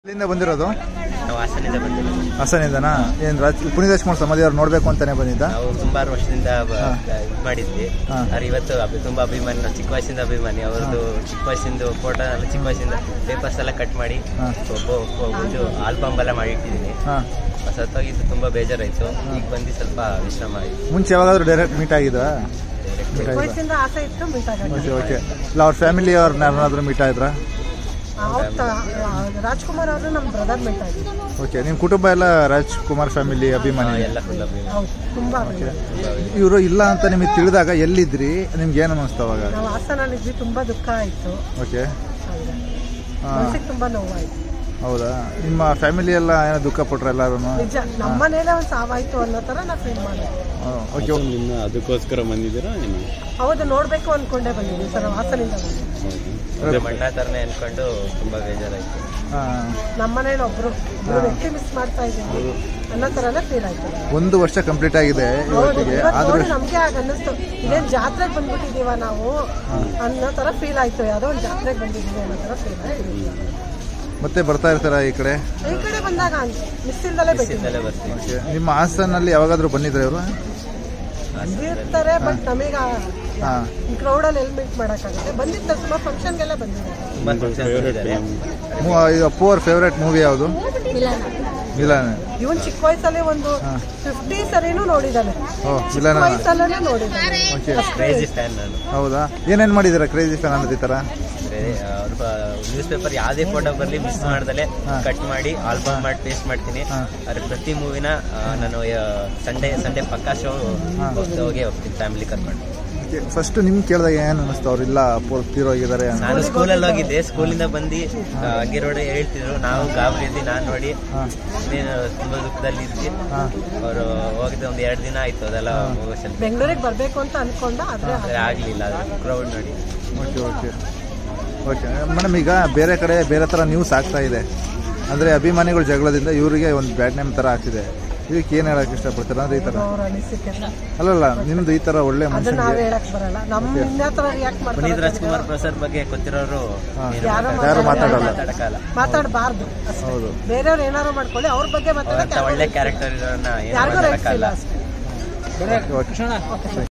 ಎಲ್ಲಿಂದ ಬಂದಿರೋದು ನಾವು ಹಾಸನಿಂದ ಬಂದಿರೋದು ಹಾಸನಿಂದನಾ ಏನು ರಾಜ್ ಪುನೀತ್ ರಾಜ್ಕುಮಾರ್ ಸಮಾಧಿ ಅವ್ರು ನೋಡ್ಬೇಕು ಅಂತಾನೆ ಬಂದಿದ್ದ ನಾವು ಸುಮಾರು ವರ್ಷದಿಂದ ಬ- ಹಾ. ಇದ್ ಮಾಡಿದ್ವಿ ಹಾ. ಆದ್ರೆ ಇವತ್ತು ಅಭಿ- ತುಂಬಾ ಅಭಿಮಾನಿ ನಾವು ಚಿಕ್ಕ ವಯಸ್ಸಿಂದ ಅಭಿಮಾನಿ ಅವ್ರದ್ದು ಚಿಕ್ಕ ವಯಸ್ಸಿಂದು ಫೋಟೋ ಎಲ್ಲ ಚಿಕ್ಕ ವಯಸ್ಸಿಂದ ಪೇಪರ್ಸ್ ಎಲ್ಲ ಕಟ್ ಮಾಡಿ ಹಾ. ಒಬ್ಬ ಒಬ್ಬ ಇದು ಆಲ್ಬಮ್ ಎಲ್ಲ ಮಾಡಿಟ್ಟಿದ್ದೀನಿ ಹಾಂ ಸತ್ತೋಗಿದ್ದು ತುಂಬಾ ಬೇಜಾರಾಯ್ತು ಈಗ ಬಂದು ಸ್ವಲ್ಪ ವಿಶ್ರಾಮ ಆಯ್ತು ಮುಂಚೆ ಯಾವಾಗಾದ್ರೂ ಡೈರೆಕ್ಟ್ ಮೀಟ್ ಆಗಿದ್ವಾ ಮೀಟ್ ಆಗಿದ್ವಾ ವಯಸ್ಸಿಂದ ಆಸೆ ಇತ್ತು ಮೀಟ್ ಆಗೋದು ಓಕೆ ಓಕೆ ಇಲ್ಲ ಅವ್ರ ಫ್ಯಾಮಿಲಿ ಅವ್ರನ್ನ ಯಾರನ್ನಾದ್ರೂ ಮೀಟ್ ಆಗಿದ್ರಾ ಅವ್ರ ರಾಜ್ಕುಮಾರ್ ಅವರು ನಮ್ಮ ಬ್ರದರ್ ಮೀಟ್ ಆಗಿದ್ರು ಓಕೆ ನಿಮ್ಮ ಕುಟುಂಬ ಎಲ್ಲ ರಾಜ್ಕುಮಾರ್ ಫ್ಯಾಮಿಲಿ ಅಭಿಮಾನಿ ಎಲ್ಲ ಫುಲ್ ಅಭಿಮಾನಿ ಹೌದು ತುಂಬಾ ಅಭಿಮಾನಿ. ಇವರು ಇಲ್ಲ ಅಂತ ನಿಮಗೆ ತಿಳಿದಾಗ ಎಲ್ಲಿದ್ರಿ ನಿಮ್ಗೆ ಏನು ಅನ್ನಿಸ್ತು ಅವಾಗ ನಾವು ಹಾಸನಲ್ಲಿದ್ವಿ ತುಂಬಾ ದುಃಖ ಆಯ್ತು ಓಕೆ ಹಾ. ಮನಸ್ಸಿಗೆ ತುಂಬಾ ನೋವಾಯ್ತು ಹೌದಾ ನಿಮ್ಮ ಫ್ಯಾಮಿಲಿ ಎಲ್ಲ ಏನೋ ದುಃಖ ಪಟ್ರು ಎಲ್ಲರೂ ನಿಜ ನಮ್ಮ ಮನೇಲೆ ಒಂದು ಸಾವಾಯ್ತು ಅನ್ನೋ ತರ ನಾವು ಫೀಲ್ ಮಾಡಿದ್ವಿ ಓಕೆ ನಿನ್ನ ಅದಕ್ಕೋಸ್ಕರ ಬಂದಿದ್ದೀರಾ ಏನು ಹೌದು ನೋಡ್ಬೇಕು ಅನ್ಕೊಂಡೇ ಬಂದಿದ್ವಿ ಸರ್ ನಾವು ಹಾಸನಿಂದ ಬಂದಿದ್ವಿ ನಮ್ಮ ಅಣ್ಣ ತರನೇ ಅನ್ಕೊಂಡು ತುಂಬಾ ಬೇಜಾರಾಯ್ತು ಹಾಂ ನಮ್ಮ ಮನೇಲಿ ಒಬ್ರು ಒಬ್ರು ವ್ಯಕ್ತಿ ಮಿಸ್ ಮಾಡ್ತಾ ಇದ್ದೀವಿ ಅನ್ನೋ ತರನೇ ಫೀಲ್ ಆಯ್ತು ಒಂದು ವರ್ಷ ಕಂಪ್ಲೀಟ್ ಆಗಿದೆ ಹೌದು ಇವತ್ತಿಗೆ ಇವತ್ತು ಆದ್ರೂ ನೋಡಿ ನಮ್ಗೆ ಆಗ ಅನ್ನಿಸ್ತು ಇದೇನ್ ಜಾತ್ರೆಗೆ ಬಂದ್ಬಿಟ್ಟಿದೀವ ನಾವು ಅನ್ನೋ ತರ ಫೀಲ್ ಆಯ್ತು ಯಾವ್ದೋ ಒಂದು ಜಾತ್ರೆಗೆ ಬಂದಿದೀವಿ ಅನ್ನೋ ತರ ಫೀಲ್ ಆಯ್ತು ಮತ್ತೆ ಬರ್ತಾ ಇರ್ತಾರ ಈ ಕಡೆ ಈ ಕಡೆ ಬಂದಾಗ ಮಿಸ್ ಇಲ್ದಲೇ ಬಿಟ್ಟಿದ್ವಿ ಇಂದಲೇ ಬರ್ತೀವಿ ಓಕೆ ನಿಮ್ಮ ಹಾಸನಲ್ಲಿ ಯಾವಾಗಾದ್ರೂ ಬಂದಿದ್ರೆ ಇವರು ಇರ್ತಾರೆ ಬಟ್ ನಮೀಗ ಹಾಂ ಕ್ರೌಡಲ್ಲಿ ಎಲ್ಲಿ ಮೀಟ್ ಮಾಡೋಕ್ಕಾಗುತ್ತೆ ಬಂದಿರ್ತಾರೆ ಸುಮಾರು ಫಂಕ್ಷನ್ಗೆಲ್ಲ ಬಂದಿದ್ದಾರೆ ತುಂಬಾ ಫಂಕ್ಷನ್ ಇದ್ದಾರೆ ಇದು ಅಪ್ಪು ಅವ್ರ ಫೇವ್ರೆಟ್ ಮೂವಿ ಯಾವುದು ಮಿಲಾನ್ ಇವನ್ ಚಿಕ್ಕ ವಯಸ್ಸಲ್ಲಿ ಒಂದು ಫಿಫ್ಟಿ ಸರಿನೂ ನೋಡಿದ್ದಾನೆ ಓ ಚಿಕ್ಕ ಮಿಲಾನ ವಯಸ್ಸಲ್ಲೇ ನೋಡಿದ್ದಾನೆ ಓಕೆ ಕ್ರೇಜಿ ಫ್ಯಾನ್ ನಾನು ಹೌದಾ ಏನೇನು ಮಾಡಿದ್ದೀರಾ ಕ್ರೇಜಿ ಫ್ಯಾನ್ ಅಂದ್ರೆ ಈ ಥರ ಅವ್ರ ನ್ಯೂಸ್ ಪೇಪರ್ ಯಾವುದೇ ಫೋಟೋ ಬರಲಿ ಮಿಸ್ ಮಾಡ್ದಲೆ ಕಟ್ ಮಾಡಿ ಆಲ್ಬಮ್ ಮಾಡಿ ಪೇಸ್ಟ್ ಮಾಡ್ತೀನಿ ಹಾ. ಅದ್ರ ಪ್ರತಿ ಮೂವಿನ ನಾನು ಸಂಡೇ ಸಂಡೇ ಪಕ್ಕಾ ಶೋ ಹೋಗಿ ಹೋಗ್ತೀನಿ ಫ್ಯಾಮಿಲಿ ಕರ್ಕೊಂಡು ಫಸ್ಟ್ ನಿಮ್ಗೆ ಕೇಳಿದಾಗ ಏನು ಅನ್ನಿಸ್ತು ಅವ್ರಿಲ್ಲ ಅಪ್ಪು ಅವ್ರು ತೀರೋಗಿದ್ದಾರೆ ಅಂತ ನಾನು ಸ್ಕೂಲಲ್ಲಿ ಹೋಗಿದ್ದೆ ಸ್ಕೂಲಿಂದ ಬಂದು ಅಗ್ಗಿರೋಡೆ ಹೇಳ್ತಿದ್ರು ನಾವು ಗಾಬರಿ ಇದ್ವಿ ನಾನು ನೋಡಿ ಹಾಂ ನೀನು ತುಂಬಾ ದುಃಖದಲ್ಲಿ ಇದ್ವಿ ಹಾಂ ಅವರು ಹೋಗಿದ್ದೆ ಒಂದ್ ಎರಡು ದಿನ ಆಯ್ತು ಅದೆಲ್ಲ ಹೋಗೋ ಸ್ವಲ್ಪ ಬೆಂಗಳೂರಿಗೆ ಬರ್ಬೇಕು ಅಂತ ಅನ್ಕೊಂಡ ಆದ್ರೆ ಆದ್ರೆ ಆಗ್ಲಿಲ್ಲ ಅದ್ರ ಕ್ರೌಡ್ ನೋಡಿ ಓಕೆ ಓಕೆ ಓಕೆ ಮೇಡಮ್ ಈಗ ಬೇರೆ ಕಡೆ ಬೇರೆ ಥರ ನ್ಯೂಸ್ ಆಗ್ತಾ ಇದೆ ಅಂದರೆ ಅಭಿಮಾನಿಗಳ ಜಗಳದಿಂದ ಇವರಿಗೆ ಒಂದು ಬ್ಯಾಡ್ ನೇಮ್ ಥರ ಆಗ್ತಿದೆ ಇದಕ್ಕೆ ಏನು ಹೇಳಕ್ಕೆ ಇಷ್ಟಪಡ್ತೀರಾ ಅಂದರೆ ಈ ಥರ ಅವ್ರ ಅನಿಸಿಕೆ ಅಲ್ಲಲ್ಲ ನಿಮ್ದು ಈ ಥರ ಒಳ್ಳೆ ಅದು ಮನುಷ್ಯನಿಗೆ ನಾವ್ ಹೇಳಕ್ ಬರಲ್ಲ ನಮ್ ಇನ್ನ ತರ ರಿಯಾಕ್ಟ್ ಪುನೀತ್ ಮಾಡ್ತಾರೆ ರಾಜ್ಕುಮಾರ್ ಪ್ರಸಾದ್ ಬಗ್ಗೆ ಗೊತ್ತಿರೋರು ಹಾ. ಏನು ಯಾರು ಯಾರು ಮಾತಾಡಲ್ಲ ಮಾತಾಡಕ್ಕಾಗಲ್ಲ ಮಾತಾಡಬಾರ್ದು ಅಷ್ಟೇ ಹೌದು ಬೇರೆಯವ್ರು ಏನಾರು ಮಾಡ್ಕೊಳ್ಳಿ ಅವ್ರ ಬಗ್ಗೆ ಅಂತ ಮಾತಾಡಕ್ಕೆ ಒಳ್ಳೆ ಕ್ಯಾರೆಕ್ಟರ್ ಇರೋನ್ನ ಏನು ಯಾರಿಗೂ ರೈಟ್ಸ್ ಮಾತಾಡಕ್ಕಾಗಲ್ಲ ಇಲ್ಲ ಅಷ್ಟೇ ಓಕೆ ಓಕೆ